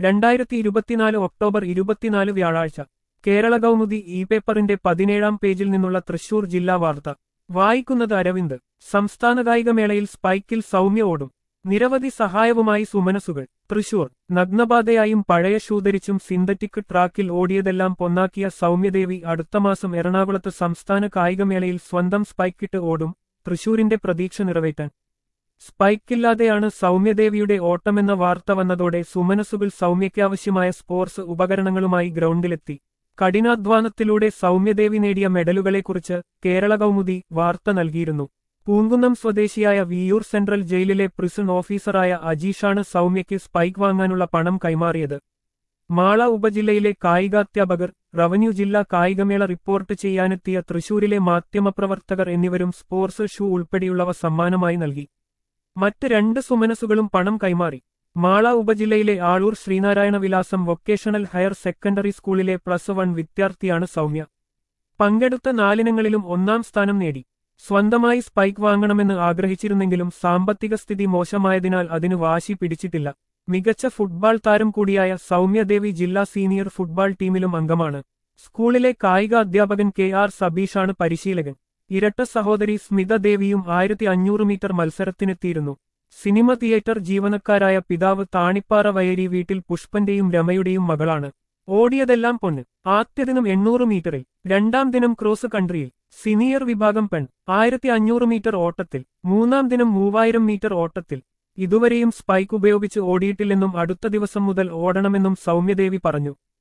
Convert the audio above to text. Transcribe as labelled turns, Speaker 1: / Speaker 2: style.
Speaker 1: രണ്ടായിരത്തി ഇരുപത്തിനാല് ഒക്ടോബർ ഇരുപത്തിനാല് വ്യാഴാഴ്ച കേരള കൗമുദി ഇ പേപ്പറിന്റെ പതിനേഴാം പേജിൽ നിന്നുള്ള തൃശൂർ ജില്ലാ വാർത്ത വായിക്കുന്നത് അരവിന്ദ് സംസ്ഥാന കായികമേളയിൽ സ്പൈക്കിൽ സൗമ്യ ഓടും നിരവധി സഹായവുമായി സുമനസുകൾ തൃശൂർ നഗ്നപാതയായും പഴയ ഷൂ ധരിച്ചും സിന്തറ്റിക് ട്രാക്കിൽ ഓടിയതെല്ലാം പൊന്നാക്കിയ സൗമ്യദേവി അടുത്ത മാസം എറണാകുളത്ത് സംസ്ഥാന കായികമേളയിൽ സ്വന്തം സ്പൈക്കിട്ട് ഓടും തൃശൂരിന്റെ പ്രതീക്ഷ നിറവേറ്റാൻ സ്പൈക്കില്ലാതെയാണ് സൗമ്യദേവിയുടെ ഓട്ടമെന്ന വാർത്ത വന്നതോടെ സുമനസുകൾ സൗമ്യയ്ക്കാവശ്യമായ സ്പോർട്സ് ഉപകരണങ്ങളുമായി ഗ്രൗണ്ടിലെത്തി കഠിനാധ്വാനത്തിലൂടെ സൗമ്യദേവി നേടിയ മെഡലുകളെക്കുറിച്ച് കേരള കൗമുദി വാർത്ത നൽകിയിരുന്നു പൂങ്കുന്നം സ്വദേശിയായ വിയൂർ സെൻട്രൽ ജയിലിലെ പ്രിസൺ ഓഫീസറായ അജീഷാണ് സൗമ്യയ്ക്ക് സ്പൈക്ക് വാങ്ങാനുള്ള പണം കൈമാറിയത് മാള ഉപജില്ലയിലെ കായികാധ്യാപകർ റവന്യൂ ജില്ലാ കായികമേള റിപ്പോർട്ട് ചെയ്യാനെത്തിയ തൃശൂരിലെ മാധ്യമപ്രവർത്തകർ എന്നിവരും സ്പോർട്സ് ഷൂ ഉൾപ്പെടെയുള്ളവ സമ്മാനമായി നൽകി മറ്റ് രണ്ട് സുമനസുകളും പണം കൈമാറി Mala ഉപജില്ലയിലെ Aloor Sree Narayana Vilasam vocational higher secondary സ്കൂളിലെ പ്ലസ് വൺ വിദ്യാർത്ഥിയാണ് സൗമ്യ പങ്കെടുത്ത നാലിനങ്ങളിലും ഒന്നാം സ്ഥാനം നേടി സ്വന്തമായി സ്പൈക്ക് വാങ്ങണമെന്ന് ആഗ്രഹിച്ചിരുന്നെങ്കിലും സാമ്പത്തിക സ്ഥിതി മോശമായതിനാൽ അതിന് വാശി പിടിച്ചിട്ടില്ല മികച്ച ഫുട്ബോൾ താരം കൂടിയായ സൗമ്യദേവി ജില്ലാ സീനിയർ ഫുട്ബോൾ ടീമിലും അംഗമാണ് സ്കൂളിലെ കായിക അധ്യാപകൻ കെ ആർ സബീഷാണ് പരിശീലകൻ ഇരട്ട സഹോദരി സ്മിത ദേവിയും ആയിരത്തി അഞ്ഞൂറ് മീറ്റർ മത്സരത്തിനെത്തിയിരുന്നു സിനിമ തിയേറ്റർ ജീവനക്കാരായ പിതാവ് താണിപ്പാറ വയരി വീട്ടിൽ പുഷ്പന്റെയും രമയുടെയും മകളാണ് ഓടിയതെല്ലാം പൊന്ന് ആദ്യ ദിനം എണ്ണൂറ് മീറ്ററിൽ രണ്ടാം ദിനം ക്രോസ് കൺട്രിയിൽ സീനിയർ വിഭാഗം പെൺ ആയിരത്തി അഞ്ഞൂറ് മീറ്റർ ഓട്ടത്തിൽ മൂന്നാം ദിനം മൂവായിരം മീറ്റർ ഓട്ടത്തിൽ ഇതുവരെയും സ്പൈക്ക് ഉപയോഗിച്ച് ഓടിയിട്ടില്ലെന്നും അടുത്ത ദിവസം മുതൽ ഓടണമെന്നും സൗമ്യദേവി പറഞ്ഞു